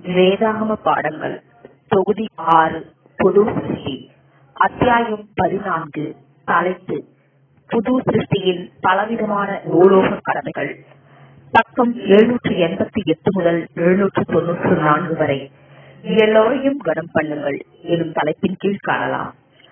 வேதாகம பாடங்கள் தொகுதி ஆறு புது சிருஷ்டி அத்தியாயம் பதினான்கு தலைப்பு புது சிருஷ்டியின் பலவிதமான பூலோக கடமைகள் பக்கம் எழுநூற்று எண்பத்தி எட்டு முதல் எழுநூற்று தொன்னூற்று நான்கு வரை எல்லோரையும் கனம் பண்ணுங்கள் எனும் தலைப்பின் கீழ் காணலாம்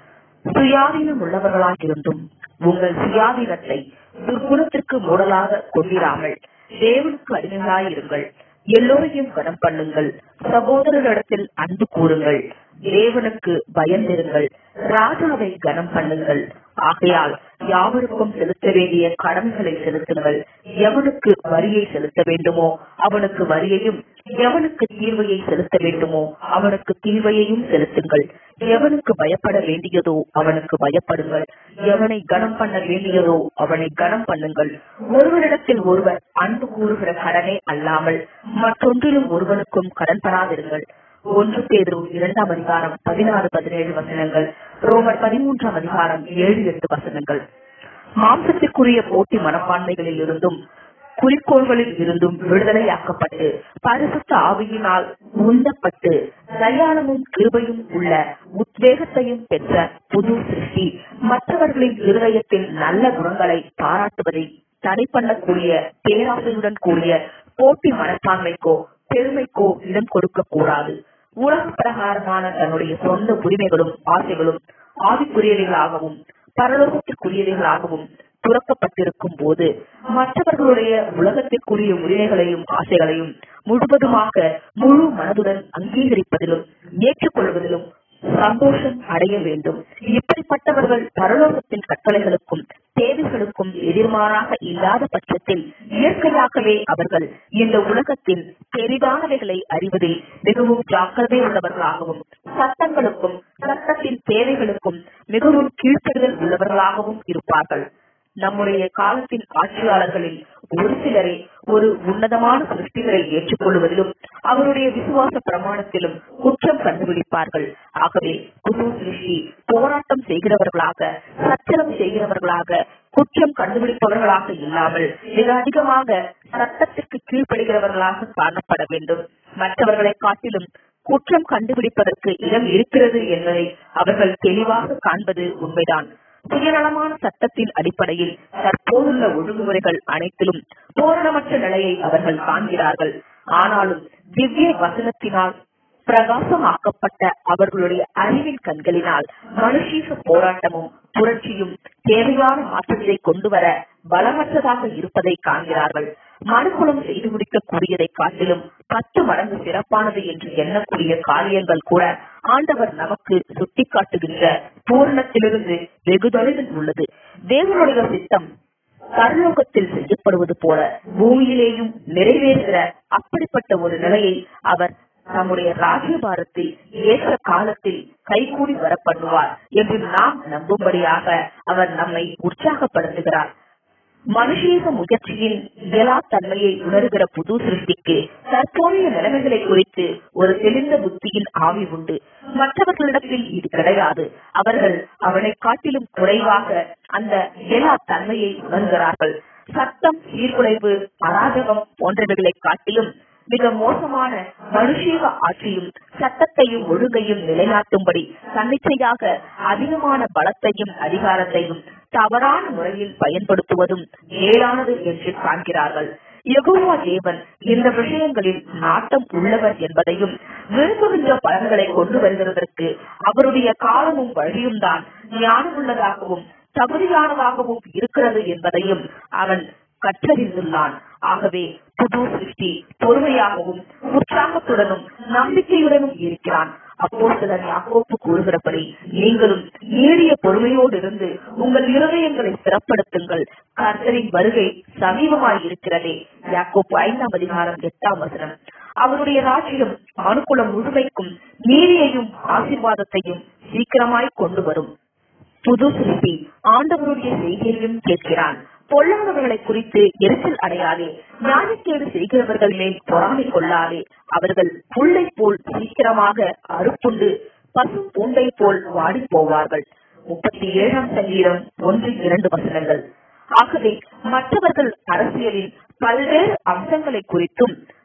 சுயாதீனம் உள்ளவர்களாயிருந்தும் உங்கள் சுயாதீனத்தை துர்குணத்திற்கு மூடலாக கொண்டிராமல் தேவனுக்கு அடிமையாயிருங்கள் எல்லோரையும் கனம் பண்ணுங்கள் சகோதரரிடத்தில் அன்பு கூறுங்கள் தேவனுக்கு பயந்திருங்கள் ராஜாவை கனம் பண்ணுங்கள் ஆகையால் யாவருக்கும் செலுத்த வேண்டிய கடமைகளை செலுத்துங்கள் எவனுக்கு வரியை செலுத்த வேண்டுமோ அவனுக்கு வரியையும் எவனுக்கு தீர்வையை செலுத்த வேண்டுமோ அவனுக்கு தீர்வையையும் செலுத்துங்கள் எவனுக்கு பயப்பட வேண்டியதோ அவனுக்கு பயப்படுங்கள் எவனை கனம் பண்ண வேண்டியதோ அவனை கனம் பண்ணுங்கள் ஒருவரிடத்தில் ஒருவர் அன்பு கூறுகிற கடனே அல்லாமல் மற்றொன்றிலும் ஒருவனுக்கும் கடன் பெறாதிருங்கள் ஒன்று பேதரும் இரண்டாம் அதிகாரம் பதினாறு பதினேழு வசனங்கள் ரோமர் பதிமூன்றாம் அதிகாரம் ஏழு எட்டு வசனங்கள் மாம்சத்திற்குரிய போட்டி மனப்பான்மைகளில் இருந்தும் குறிக்கோள்களில் இருந்தும் விடுதலையாக்கப்பட்டு பரிசுத்த ஆவியினால் உந்தப்பட்டு தயாளமும் கிருபையும் உள்ள உத்வேகத்தையும் பெற்ற புது சிருஷ்டி மற்றவர்களின் இருதயத்தில் நல்ல குணங்களை பாராட்டுவதை தடை பண்ணக்கூடிய பேராசையுடன் கூடிய போட்டி மனப்பான்மைக்கோ பெருமைக்கோ இடம் கொடுக்க கூடாது உலக பிரகாரமான தன்னுடைய சொந்த உரிமைகளும் ஆசைகளும் ஆவிக்குரியவைகளாகவும் பரலோகத்திற்குரியவைகளாகவும் துறக்கப்பட்டிருக்கும் போது மற்றவர்களுடைய உலகத்திற்குரிய உரிமைகளையும் ஆசைகளையும் முழுவதுமாக முழு மனதுடன் அங்கீகரிப்பதிலும் ஏற்றுக்கொள்வதிலும் சந்தோஷம் அடைய வேண்டும் இப்படிப்பட்டவர்கள் பரலோகத்தின் கட்டளைகளுக்கும் தேவைகளுக்கும் எதிர்மாறாக இல்லாத பட்சத்தில் இயற்கையாகவே அவர்கள் இந்த உலகத்தின் பெரிதானவைகளை அறிவதில் மிகவும் ஜாக்கிரதை உள்ளவர்களாகவும் சட்டங்களுக்கும் சட்டத்தின் தேவைகளுக்கும் மிகவும் கீழ்ப்படுதல் உள்ளவர்களாகவும் இருப்பார்கள் நம்முடைய காலத்தின் ஆட்சியாளர்களில் ஒரு சிலரே ஒரு உன்னதமான சிருஷ்டிகளை ஏற்றுக்கொள்வதிலும் அவருடைய விசுவாச பிரமாணத்திலும் குற்றம் கண்டுபிடிப்பார்கள் ஆகவே புது சிருஷ்டி போராட்டம் செய்கிறவர்களாக சச்சரம் செய்கிறவர்களாக குற்றம் கண்டுபிடிப்பவர்களாக இல்லாமல் மிக அதிகமாக சட்டத்திற்கு கீழ்ப்படுகிறவர்களாக காணப்பட வேண்டும் மற்றவர்களை காட்டிலும் குற்றம் கண்டுபிடிப்பதற்கு இடம் இருக்கிறது என்பதை அவர்கள் தெளிவாக காண்பது உண்மைதான் சுயநலமான சட்டத்தின் அடிப்படையில் தற்போதுள்ள ஒழுங்குமுறைகள் அனைத்திலும் பூரணமற்ற நிலையை அவர்கள் காண்கிறார்கள் ஆனாலும் திவ்ய வசனத்தினால் பிரகாசமாக்கப்பட்ட அவர்களுடைய அறிவின் கண்களினால் மனுஷீக போராட்டமும் புரட்சியும் தேவையான மாற்றத்தை கொண்டு வர பலமற்றதாக இருப்பதை காண்கிறார்கள் மனுக்குளம் செய்து முடிக்கக்கூடியதை காட்டிலும் பத்து மடங்கு சிறப்பானது என்று எண்ணக்கூடிய காரியங்கள் கூட ஆண்டவர் நமக்கு சுட்டிக்காட்டுகின்ற பூரணத்திலிருந்து வெகு தொலைவில் உள்ளது தேவனுடைய சித்தம் பரலோகத்தில் செய்யப்படுவது போல பூமியிலேயும் நிறைவேறுகிற அப்படிப்பட்ட ஒரு நிலையை அவர் நம்முடைய ராஜ்யபாரத்தில் ஏற்ற காலத்தில் கைகூடி வர பண்ணுவார் என்று நாம் நம்பும்படியாக அவர் நம்மை உற்சாகப்படுத்துகிறார் மனுஷீக முயற்சியின் இயலா தன்மையை உணர்கிற புது சிருஷ்டிக்கு தற்போதைய நிலைமைகளை குறித்து ஒரு தெளிந்த புத்தியின் ஆவி உண்டு மற்றவர்களிடத்தில் இது கிடையாது அவர்கள் அவனை காட்டிலும் குறைவாக அந்த இயலா தன்மையை உணர்கிறார்கள் சட்டம் சீர்குலைவு அராஜகம் போன்றவைகளை காட்டிலும் மிக மோசமான மனுஷீக ஆட்சியும் சட்டத்தையும் ஒழுங்கையும் நிலைநாட்டும்படி தன்னிச்சையாக அதிகமான பலத்தையும் அதிகாரத்தையும் தவறான முறையில் பயன்படுத்துவதும் மேலானது என்று காண்கிறார்கள் யெகோவா தேவன் இந்த விஷயங்களில் நாட்டம் உள்ளவர் என்பதையும் விரும்புகின்ற பலன்களை கொண்டு வருகிறதற்கு அவருடைய காலமும் வழியும் தான் ஞானமுள்ளதாகவும் தகுதியானதாகவும் இருக்கிறது என்பதையும் அவன் கற்றறிந்துள்ளான் ஆகவே புது சிருஷ்டி பொறுமையாகவும் உற்சாகத்துடனும் நம்பிக்கையுடனும் இருக்கிறான் அப்போ சிலர் யாக்கோப்பு கூறுகிறபடி நீங்களும் நீடிய பொறுமையோடு இருந்து உங்கள் இருதயங்களை சிறப்படுத்துங்கள் கர்த்தரின் வருகை சமீபமாய் இருக்கிறதே யாக்கோப்பு ஐந்தாம் அதிகாரம் எட்டாம் வசனம் அவருடைய ராஜ்யம் மனுக்குளம் முழுமைக்கும் நீதியையும் ஆசீர்வாதத்தையும் சீக்கிரமாய் கொண்டு வரும் புது சிற்பி ஆண்டவருடைய செய்தியையும் கேட்கிறான் பொல்லாதவர்களை குறித்து எரிச்சல் அடையாதே ஞானக்கேடு செய்கிறவர்கள் மேல் பொறாமை கொள்ளாதே அவர்கள் புல்லை போல் சீக்கிரமாக அறுப்புண்டு பசும் பூண்டை போல் வாடி போவார்கள் முப்பத்தி ஏழாம் சங்கீதம் ஒன்று இரண்டு வசனங்கள் ஆகவே மற்றவர்கள் அரசியலின் பல்வேறு அம்சங்களை குறித்தும்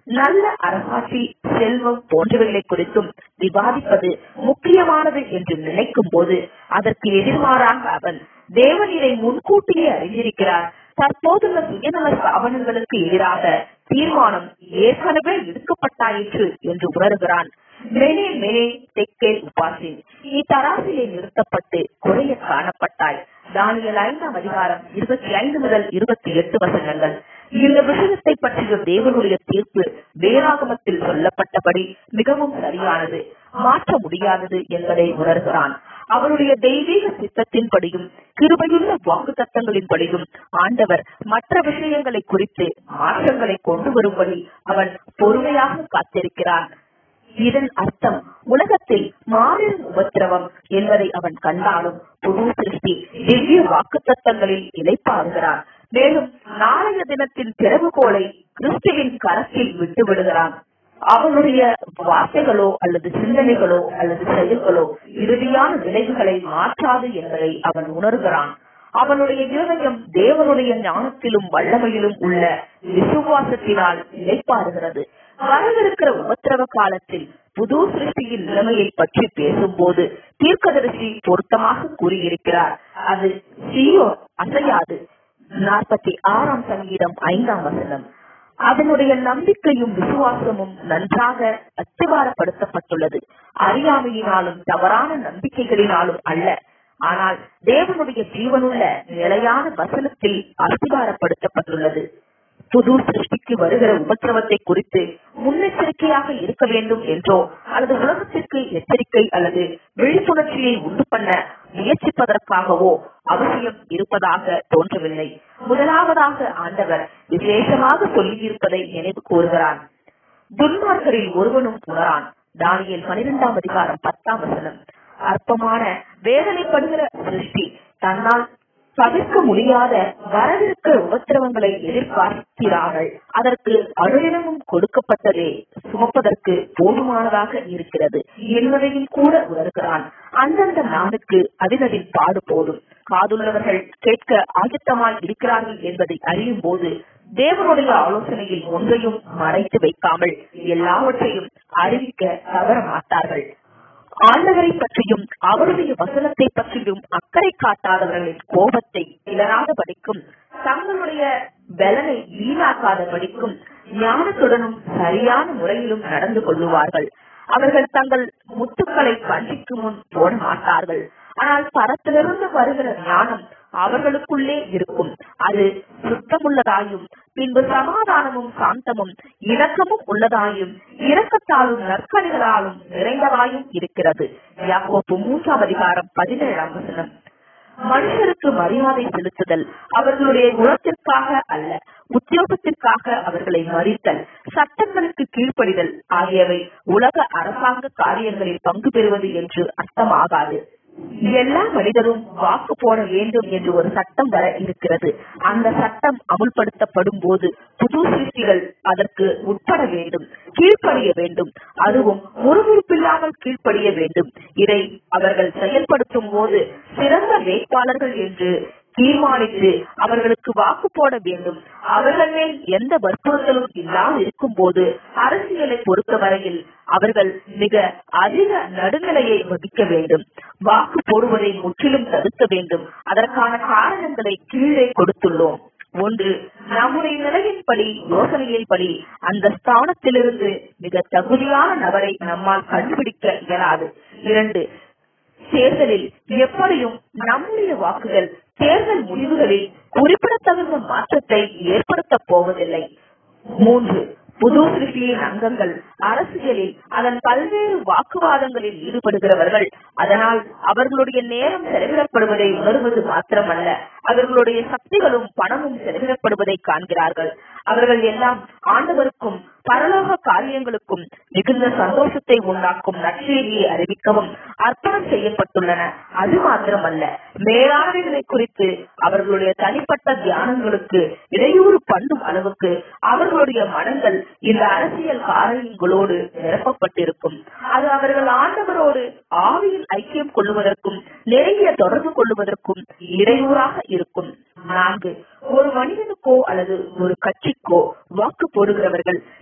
நல்ல அரசாட்சி செல்வம் போன்றவைகளை குறித்தும் விவாதிப்பது முக்கியமானது என்று நினைக்கும் போது அதற்கு எதிர்மாறாக அவன் தேவன் இதை முன்கூட்டியே அறிந்திருக்கிறார் தற்போதுள்ள சுயநல ஸ்தாபனங்களுக்கு எதிராக தீர்மானம் ஏற்கனவே எடுக்கப்பட்டாயிற்று என்று உணர்கிறான் மேலே மேலே தெக்கேல் உபாசின் நீ தராசிலே நிறுத்தப்பட்டு குறைய காணப்பட்டாய் தானியல் ஐந்தாம் அதிகாரம் இருபத்தி ஐந்து முதல் இருபத்தி எட்டு வசனங்கள் இந்த விஷயத்தை பற்றிய தேவனுடைய தீர்ப்பு வேதாகமத்தில் சொல்லப்பட்டபடி மிகவும் சரியானது மாற்ற முடியாதது என்பதை உணர்கிறான் அவருடைய தெய்வீக சித்தத்தின்படியும் கிருபையுள்ள வாக்கு தத்தங்களின்படியும் ஆண்டவர் மற்ற விஷயங்களை குறித்து மாற்றங்களை கொண்டு வரும்படி அவன் பொறுமையாக காத்திருக்கிறான் இதன் அர்த்தம் உலகத்தில் மாபெரும் உபத்திரவம் என்பதை அவன் கண்டாலும் புது சிருஷ்டி திவ்ய வாக்கு தத்தங்களில் இழைப்பாருகிறான் மேலும் நாளைய தினத்தின் திறவுகோலை கிறிஸ்துவின் கரத்தில் விட்டு விடுகிறான் அவனுடைய வார்த்தைகளோ அல்லது சிந்தனைகளோ அல்லது செயல்களோ இறுதியான விளைவுகளை மாற்றாது என்பதை அவன் உணர்கிறான் அவனுடைய இருதயம் தேவனுடைய ஞானத்திலும் வல்லமையிலும் உள்ள விசுவாசத்தினால் நிலைப்பாருகிறது வரவிருக்கிற உபத்திரவ காலத்தில் புது சிருஷ்டியின் நிலைமையை பற்றி பேசும்போது தீர்க்கதரிசி பொருத்தமாக கூறியிருக்கிறார் அது சீயோ அசையாது நாற்பத்தி ஆறாம் சங்கீதம் ஐந்தாம் வசனம் அதனுடைய நம்பிக்கையும் விசுவாசமும் நன்றாக அத்திவாரப்படுத்தப்பட்டுள்ளது அறியாமையினாலும் தவறான நம்பிக்கைகளினாலும் அல்ல ஆனால் தேவனுடைய ஜீவனுள்ள நிலையான வசனத்தில் அஸ்திவாரப்படுத்தப்பட்டுள்ளது புது சிருஷ்டிக்கு வருகிற உபத்திரவத்தை குறித்து முன்னெச்சரிக்கையாக இருக்க வேண்டும் என்றோ அல்லது உலகத்திற்கு எச்சரிக்கை அல்லது விழிப்புணர்ச்சியை உண்டு பண்ண முயற்சிப்பதற்காகவோ அவசியம் இருப்பதாக தோன்றவில்லை முதலாவதாக ஆண்டவர் விசேஷமாக சொல்லியிருப்பதை நினைவு கூறுகிறான் துன்மார்க்கரில் ஒருவனும் உணரான் தானியல் பனிரெண்டாம் அதிகாரம் பத்தாம் வசனம் அற்பமான வேதனைப்படுகிற சிருஷ்டி தன்னால் தவிர்க்க முடியாத வரவிருக்கிற உபத்திரவங்களை எதிர்பார்க்கிறார்கள் அதற்கு அனுதினமும் கொடுக்கப்பட்டதே சுமப்பதற்கு போதுமானதாக இருக்கிறது என்பதையும் கூட உணர்கிறான் அந்தந்த நாளுக்கு அதினதின் பாடு போதும் காதுள்ளவர்கள் கேட்க ஆயத்தமாய் இருக்கிறார்கள் என்பதை அறியும் போது தேவனுடைய ஆலோசனையில் ஒன்றையும் மறைத்து வைக்காமல் எல்லாவற்றையும் அறிவிக்க தவற மாட்டார்கள் ஆண்டவரை பற்றியும் அவருடைய வசனத்தை பற்றியும் அக்கறை காட்டாதவர்களின் கோபத்தை இலராத படிக்கும் தங்களுடைய பலனை வீணாக்காத படிக்கும் ஞானத்துடனும் சரியான முறையிலும் நடந்து கொள்ளுவார்கள் அவர்கள் தங்கள் முத்துக்களை பன்றிக்கு முன் போட மாட்டார்கள் ஆனால் பரத்திலிருந்து வருகிற ஞானம் அவர்களுக்குள்ளே இருக்கும் அது சுத்தமுள்ளதாயும் பின்பு சமாதானமும் சாந்தமும் இணக்கமும் உள்ளதாயும் இரக்கத்தாலும் நற்கணிகளாலும் நிறைந்ததாயும் இருக்கிறது யாக்கோப்பு மூன்றாம் அதிகாரம் பதினேழாம் வசனம் மனுஷருக்கு மரியாதை செலுத்துதல் அவர்களுடைய குணத்திற்காக அல்ல உத்தியோகத்திற்காக அவர்களை மறித்தல் சட்டங்களுக்கு கீழ்ப்படிதல் ஆகியவை உலக அரசாங்க காரியங்களில் பங்கு பெறுவது என்று அர்த்தமாகாது எல்லா மனிதரும் வாக்கு போட வேண்டும் என்று ஒரு சட்டம் வர இருக்கிறது அந்த சட்டம் அமுல்படுத்தப்படும் போது புது சிருஷ்டிகள் அதற்கு உட்பட வேண்டும் கீழ்ப்படிய வேண்டும் அதுவும் முறுமுறுப்பில்லாமல் கீழ்ப்படிய வேண்டும் இதை அவர்கள் செயல்படுத்தும் போது சிறந்த வேட்பாளர்கள் என்று தீர்மானித்து அவர்களுக்கு வாக்கு போட வேண்டும் அவர்கள் மேல் எந்த வற்புறுத்தலும் இல்லாமல் இருக்கும் போது அரசியலை பொறுத்தவரையில் அவர்கள் மிக அதிக நடுநிலையை வகிக்க வேண்டும் வாக்கு போடுவதை முற்றிலும் தடுக்க வேண்டும் அதற்கான காரணங்களை கீழே கொடுத்துள்ளோம் ஒன்று நம்முடைய நிலையின்படி யோசனையின்படி அந்த ஸ்தானத்திலிருந்து மிக தகுதியான நபரை நம்மால் கண்டுபிடிக்க இயலாது இரண்டு தேர்தலில் எப்படியும் நம்முடைய வாக்குகள் தேர்தல் முடிவுகளில் குறிப்பிடத்தகுந்த மாற்றத்தை ஏற்படுத்தப் போவதில்லை மூன்று புது சிருஷ்டியின் அங்கங்கள் அரசியலில் அதன் பல்வேறு வாக்குவாதங்களில் ஈடுபடுகிறவர்கள் அதனால் அவர்களுடைய நேரம் செலவிடப்படுவதை உணர்வது மாத்திரமல்ல அவர்களுடைய சக்திகளும் பணமும் செலவிடப்படுவதை காண்கிறார்கள் அவர்கள் எல்லாம் ஆண்டவருக்கும் பரலோக காரியங்களுக்கும் மிகுந்த சந்தோஷத்தை உண்டாக்கும் நற்செய்தியை அறிவிக்கவும் அர்ப்பணம் செய்யப்பட்டுள்ளன அது மாத்திரமல்ல மேலானவைகளை குறித்து அவர்களுடைய தனிப்பட்ட தியானங்களுக்கு இடையூறு பண்ணும் அளவுக்கு அவர்களுடைய மனங்கள் இந்த அரசியல் காரியங்களோடு நிரப்பப்பட்டிருக்கும் அது அவர்கள் ஆண்டவரோடு ஆவியில் ஐக்கியம் கொள்ளுவதற்கும் நெருங்கிய தொடர்பு கொள்ளுவதற்கும் இடையூறாக இருக்கும் நான்கு ஒரு மனிதனுக்கோ அல்லது ஒரு கட்சிக்கோ வாக்கு போடுகிறவர்கள்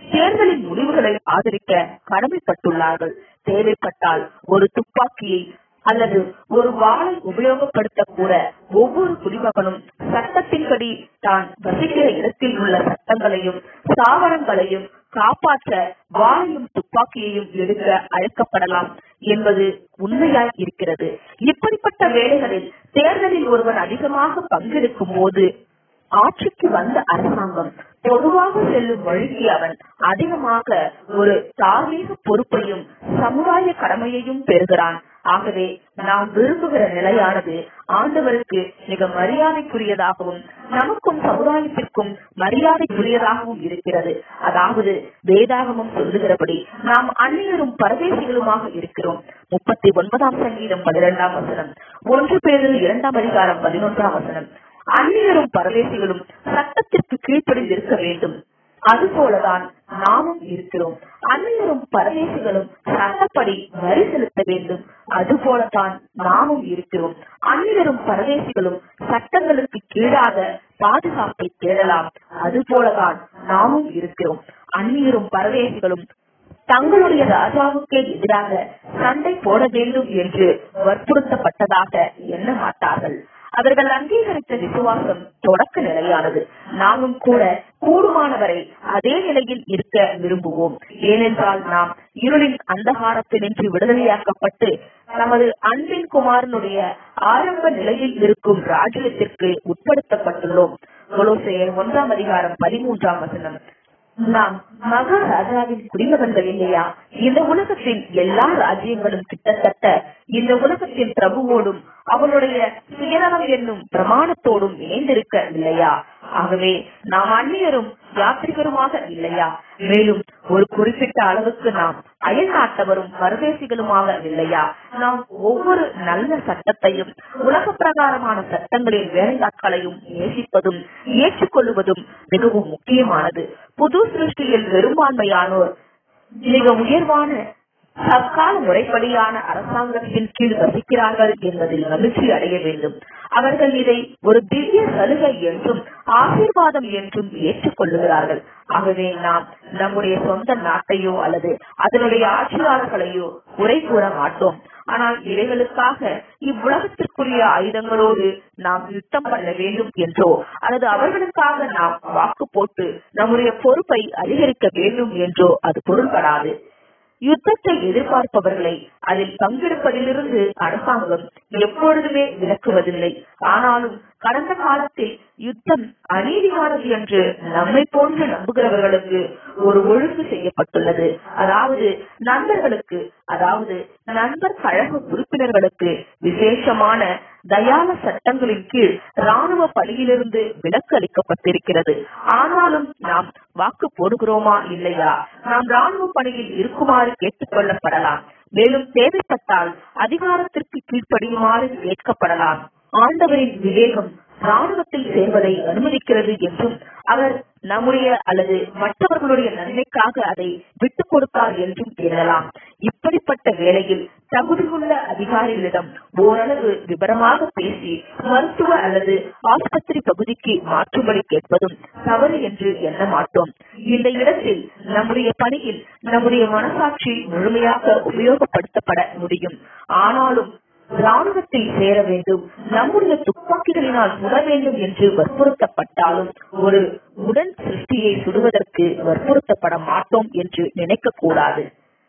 தேர்தலின் முடிவுகளை ஆதரிக்க கடமைப்பட்டுள்ளார்கள் தேவைப்பட்டால் ஒரு துப்பாக்கியை அல்லது ஒரு வாளை உபயோகப்படுத்த கூட ஒவ்வொரு குடிமகனும் சட்டத்தின்படி தான் வசிக்கிற இடத்தில் உள்ள சட்டங்களையும் ஸ்தாபனங்களையும் காப்பாற்ற வாளையும் துப்பாக்கியையும் எடுக்க அழைக்கப்படலாம் என்பது உண்மையாய் இருக்கிறது இப்படிப்பட்ட வேலைகளில் தேர்தலில் ஒருவன் அதிகமாக பங்கெடுக்கும் போது ஆட்சிக்கு வந்த அரசாங்கம் பொதுவாக செல்லும் வழிக்கு அவன் அதிகமாக ஒரு தார்மீக பொறுப்பையும் சமுதாய கடமையையும் பெறுகிறான் ஆகவே நாம் விரும்புகிற நிலையானது ஆண்டவருக்கு மிக மரியாதைக்குரியதாகவும் நமக்கும் சமுதாயத்திற்கும் மரியாதைக்குரியதாகவும் இருக்கிறது அதாவது வேதாகமம் சொல்லுகிறபடி நாம் அந்நியரும் பரதேசிகளுமாக இருக்கிறோம் முப்பத்தி ஒன்பதாம் சங்கீதம் பனிரெண்டாம் வசனம் ஒன்று பேரில் இரண்டாம் அதிகாரம் பதினொன்றாம் வசனம் அந்நியரும் பரதேசிகளும் சட்டத்திற்கு கீழ்ப்படிந்திருக்க வேண்டும் அதுபோலதான் நாமும் இருக்கிறோம் அந்நியரும் பரதேசிகளும் சட்டப்படி வரி செலுத்த வேண்டும் அதுபோலதான் நாமும் இருக்கிறோம் அந்நியரும் பரதேசிகளும் சட்டங்களுக்கு கீழாக பாதுகாப்பை தேடலாம் அதுபோலதான் நாமும் இருக்கிறோம் அந்நியரும் பரதேசிகளும் தங்களுடைய ராஜாவுக்கே எதிராக சண்டை போட வேண்டும் என்று வற்புறுத்தப்பட்டதாக எண்ண மாட்டார்கள் அவர்கள் அங்கீகரித்த விசுவாசம் தொடக்க நிலையானது நாமும் கூட கூடுமானவரை அதே நிலையில் இருக்க விரும்புவோம் ஏனென்றால் நாம் இருளின் அந்தகாரத்தினின்று விடுதலையாக்கப்பட்டு நமது அன்பின் குமாரனுடைய ஆரம்ப நிலையில் இருக்கும் ராஜ்யத்திற்கு உட்படுத்தப்பட்டுள்ளோம் கொலோசையர் ஒன்றாம் அதிகாரம் பதிமூன்றாம் வசனம் நாம் மகாராஜாவின் குடிமகன்கள் இல்லையா இந்த உலகத்தின் எல்லா ராஜ்யங்களும் கிட்டத்தட்ட இந்த உலகத்தின் பிரபுவோடும் அவனுடைய சுயநலம் என்னும் பிரமாணத்தோடும் இணைந்திருக்க இல்லையா ஆகவே நாம் அந்நியரும் யாத்திரிகருமாக இல்லையா மேலும் ஒரு குறிப்பிட்ட அளவுக்கு நாம் அயல் நாட்டவரும் பரதேசிகளுமாக இல்லையா நாம் ஒவ்வொரு நல்ல சட்டத்தையும் உலக பிரகாரமான சட்டங்களின் வேலையாட்களையும் நேசிப்பதும் ஏற்றுக்கொள்வதும் மிகவும் முக்கியமானது புது சிருஷ்டியில் பெரும்பான்மையானோர் மிக உயர்வான தற்கால முறைப்படியான அரசாங்கத்தின் கீழ் வசிக்கிறார்கள் என்பதில் மகிழ்ச்சி அடைய வேண்டும் அவர்கள் இதை ஒரு திவ்ய சலுகை என்றும் ஆசீர்வாதம் என்றும் ஏற்றுக்கொள்ளுகிறார்கள் ஆகவே நாம் நம்முடைய சொந்த நாட்டையோ அல்லது அதனுடைய ஆட்சியாளர்களையோ குறை கூற மாட்டோம் ஆனால் இவைகளுக்காக இவ்வுலகத்திற்குரிய ஆயுதங்களோடு நாம் யுத்தம் பண்ண வேண்டும் என்றோ அல்லது அவர்களுக்காக நாம் வாக்கு போட்டு நம்முடைய பொறுப்பை அதிகரிக்க வேண்டும் என்றோ அது பொருள்படாது யுத்தத்தை எதிர்பார்ப்பவர்களை அதில் பங்கெடுப்பதிலிருந்து அரசாங்கம் எப்பொழுதுமே விலக்குவதில்லை ஆனாலும் கடந்த காலத்தில் யுத்தம் அநீதியானது என்று நம்மை போன்று நம்புகிறவர்களுக்கு ஒரு ஒழுங்கு செய்யப்பட்டுள்ளது அதாவது நண்பர்களுக்கு அதாவது நண்பர் கழக உறுப்பினர்களுக்கு விசேஷமான தயால சட்டங்களின் கீழ் ராணுவ பணியிலிருந்து விலக்கு அளிக்கப்பட்டிருக்கிறது ஆனாலும் நாம் வாக்கு போடுகிறோமா இல்லையா நாம் ராணுவ பணியில் இருக்குமாறு கேட்டுக் கொள்ளப்படலாம் மேலும் தேவைப்பட்டால் அதிகாரத்திற்கு கீழ்ப்படியுமாறு கேட்கப்படலாம் ஆண்டவரின் விவேகம் ராணுவத்தில் சேர்வதை அனுமதிக்கிறது என்றும் அவர் நம்முடைய அல்லது மற்றவர்களுடைய நன்மைக்காக அதை விட்டுக் கொடுத்தார் என்றும் எண்ணலாம் இப்படிப்பட்ட வேளையில் தகுதியுள்ள அதிகாரிகளிடம் ஓரளவு விவரமாக பேசி மருத்துவ அல்லது ஆஸ்பத்திரி பகுதிக்கு மாற்றும்படி கேட்பதும் தவறு என்று எண்ண மாட்டோம் இந்த இடத்தில் நம்முடைய பணியில் நம்முடைய மனசாட்சி முழுமையாக உபயோகப்படுத்தப்பட முடியும் ஆனாலும் ராணுவத்தில் சேர வேண்டும் நம்முடைய துப்பாக்கிகளினால் சுட வேண்டும் என்று வற்புறுத்தப்பட்டாலும் ஒரு உடன் சிருஷ்டியை சுடுவதற்கு வற்புறுத்தப்பட மாட்டோம் என்று நினைக்க கூடாது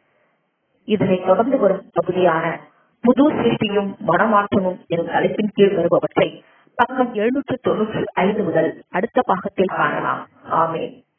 இதனை தொடர்ந்து வரும் பகுதியான புது சிருஷ்டியும் மனமாற்றமும் எனும் தலைப்பின் கீழ் வருபவற்றை பக்கம் எழுநூற்று தொன்னூற்றி ஐந்து முதல் அடுத்த பாகத்தில் காணலாம் ஆமேன்